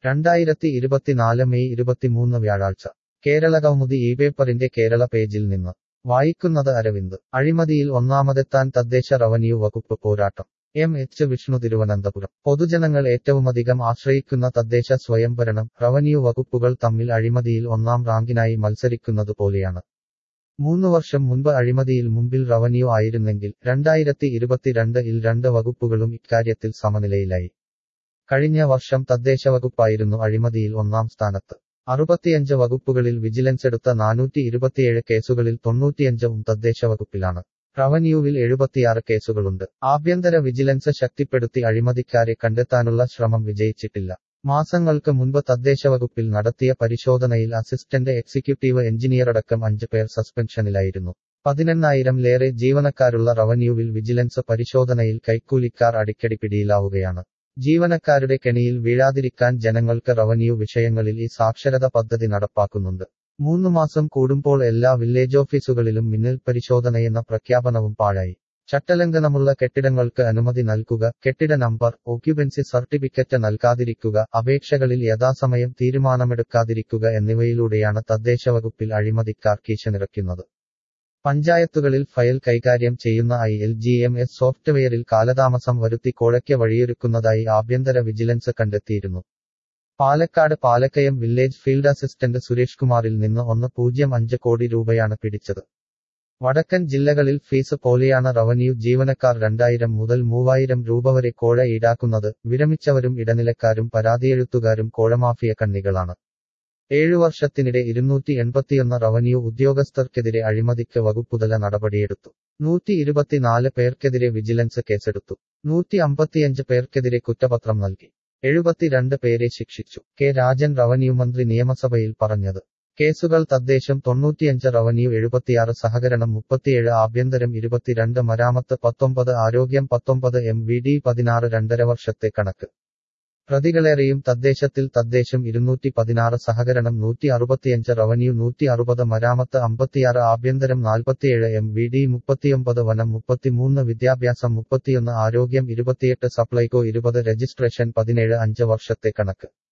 രണ്ടായിരത്തി ഇരുപത്തിനാല് മെയ് ഇരുപത്തിമൂന്ന് വ്യാഴാഴ്ച കേരള കൗമുദി ഈ പേപ്പറിന്റെ കേരള പേജിൽ നിന്ന് വായിക്കുന്നത് അരവിന്ദ് അഴിമതിയിൽ ഒന്നാമതെത്താൻ തദ്ദേശ റവന്യൂ വകുപ്പ് പോരാട്ടം എം എച്ച് വിഷ്ണു തിരുവനന്തപുരം പൊതുജനങ്ങൾ ഏറ്റവുമധികം ആശ്രയിക്കുന്ന തദ്ദേശ സ്വയംഭരണം റവന്യൂ വകുപ്പുകൾ തമ്മിൽ അഴിമതിയിൽ ഒന്നാം റാങ്കിനായി മത്സരിക്കുന്നത് പോലെയാണ് മൂന്നു വർഷം മുൻപ് അഴിമതിയിൽ മുമ്പിൽ റവന്യൂ ആയിരുന്നെങ്കിൽ രണ്ടായിരത്തി ഇരുപത്തിരണ്ട് ഇൽ രണ്ട് വകുപ്പുകളും ഇക്കാര്യത്തിൽ സമനിലയിലായി കഴിഞ്ഞ വർഷം തദ്ദേശ വകുപ്പായിരുന്നു അഴിമതിയിൽ ഒന്നാം സ്ഥാനത്ത് അറുപത്തിയഞ്ച് വകുപ്പുകളിൽ വിജിലൻസ് എടുത്ത നാനൂറ്റി ഇരുപത്തിയേഴ് കേസുകളിൽ തൊണ്ണൂറ്റിയഞ്ചും തദ്ദേശ വകുപ്പിലാണ് റവന്യൂവിൽ എഴുപത്തിയാറ് കേസുകളുണ്ട് ആഭ്യന്തര വിജിലൻസ് ശക്തിപ്പെടുത്തി അഴിമതിക്കാരെ കണ്ടെത്താനുള്ള ശ്രമം വിജയിച്ചിട്ടില്ല മാസങ്ങൾക്ക് മുൻപ് തദ്ദേശ വകുപ്പിൽ നടത്തിയ പരിശോധനയിൽ അസിസ്റ്റന്റ് എക്സിക്യൂട്ടീവ് എഞ്ചിനീയറടക്കം അഞ്ച് പേർ സസ്പെൻഷനിലായിരുന്നു പതിനെണ്ണായിരം ലേറെ ജീവനക്കാരുള്ള റവന്യൂവിൽ വിജിലൻസ് പരിശോധനയിൽ കൈക്കൂലിക്കാർ അടിക്കടി പിടിയിലാവുകയാണ് ജീവനക്കാരുടെ കെണിയിൽ വീഴാതിരിക്കാൻ ജനങ്ങൾക്ക് റവന്യൂ വിഷയങ്ങളിൽ ഈ സാക്ഷരത പദ്ധതി നടപ്പാക്കുന്നുണ്ട് മൂന്നു മാസം കൂടുമ്പോൾ എല്ലാ വില്ലേജ് ഓഫീസുകളിലും മിന്നൽ പരിശോധനയെന്ന പ്രഖ്യാപനവും പാഴായി ചട്ടലംഘനമുള്ള കെട്ടിടങ്ങൾക്ക് അനുമതി നൽകുക കെട്ടിട നമ്പർ ഓക്യുപൻസി സർട്ടിഫിക്കറ്റ് നൽകാതിരിക്കുക അപേക്ഷകളിൽ യഥാസമയം തീരുമാനമെടുക്കാതിരിക്കുക എന്നിവയിലൂടെയാണ് തദ്ദേശ വകുപ്പിൽ അഴിമതിക്കാർ കീശനിറക്കുന്നത് പഞ്ചായത്തുകളിൽ ഫയൽ കൈകാര്യം ചെയ്യുന്ന I L G M S സോഫ്റ്റ്വെയറിൽ കാലതാമസം വരുത്തി കോഴയ്ക്ക് വഴിയൊരുക്കുന്നതായി ആഭ്യന്തര വിജിലൻസ് കണ്ടെത്തിയിരുന്നു Palakkad Palakkayam village field assistant Suresh കുമാറിൽ നിന്ന് ഒന്ന് പൂജ്യം അഞ്ച് കോടി രൂപയാണ് പിടിച്ചത് വടക്കൻ ജില്ലകളിൽ ഫീസ് പോലെയാണ് റവന്യൂ ജീവനക്കാർ രണ്ടായിരം മുതൽ മൂവായിരം രൂപ വരെ കോഴ ഈടാക്കുന്നത് വിരമിച്ചവരും ഇടനിലക്കാരും പരാതിയെഴുത്തുകാരും കോഴമാഫിയ കണ്ണികളാണ് ഏഴു വർഷത്തിനിടെ ഇരുന്നൂറ്റി എൺപത്തിയൊന്ന് റവന്യൂ ഉദ്യോഗസ്ഥർക്കെതിരെ അഴിമതിക്ക് വകുപ്പുതല നടപടിയെടുത്തു നൂറ്റി ഇരുപത്തിനാല് പേർക്കെതിരെ വിജിലൻസ് കേസെടുത്തു നൂറ്റി അമ്പത്തിയഞ്ച് പേർക്കെതിരെ കുറ്റപത്രം നൽകി എഴുപത്തിരണ്ട് പേരെ ശിക്ഷിച്ചു കെ രാജൻ റവന്യൂ മന്ത്രി നിയമസഭയിൽ പറഞ്ഞത് കേസുകൾ തദ്ദേശം തൊണ്ണൂറ്റിയഞ്ച് റവന്യൂ എഴുപത്തിയാറ് സഹകരണം മുപ്പത്തിയേഴ് ആഭ്യന്തരം ഇരുപത്തിരണ്ട് മരാമത്ത് പത്തൊമ്പത് ആരോഗ്യം പത്തൊമ്പത് എം വി ഡി പതിനാറ് രണ്ടര വർഷത്തെ കണക്ക് പ്രതികളേറെയും തദ്ദേശത്തിൽ തദ്ദേശം ഇരുന്നൂറ്റി പതിനാറ് സഹകരണം നൂറ്റി അറുപത്തിയഞ്ച് റവന്യൂ നൂറ്റി അറുപത് മരാമത്ത് അമ്പത്തിയാറ് ആഭ്യന്തരം നാൽപ്പത്തിയേഴ് എം വി ഡി മുപ്പത്തിയൊമ്പത് വനം മുപ്പത്തിമൂന്ന് വിദ്യാഭ്യാസം മുപ്പത്തിയൊന്ന് ആരോഗ്യം ഇരുപത്തിയെട്ട് സപ്ലൈകോ ഇരുപത് രജിസ്ട്രേഷൻ പതിനേഴ് അഞ്ച് വർഷത്തെ കണക്ക്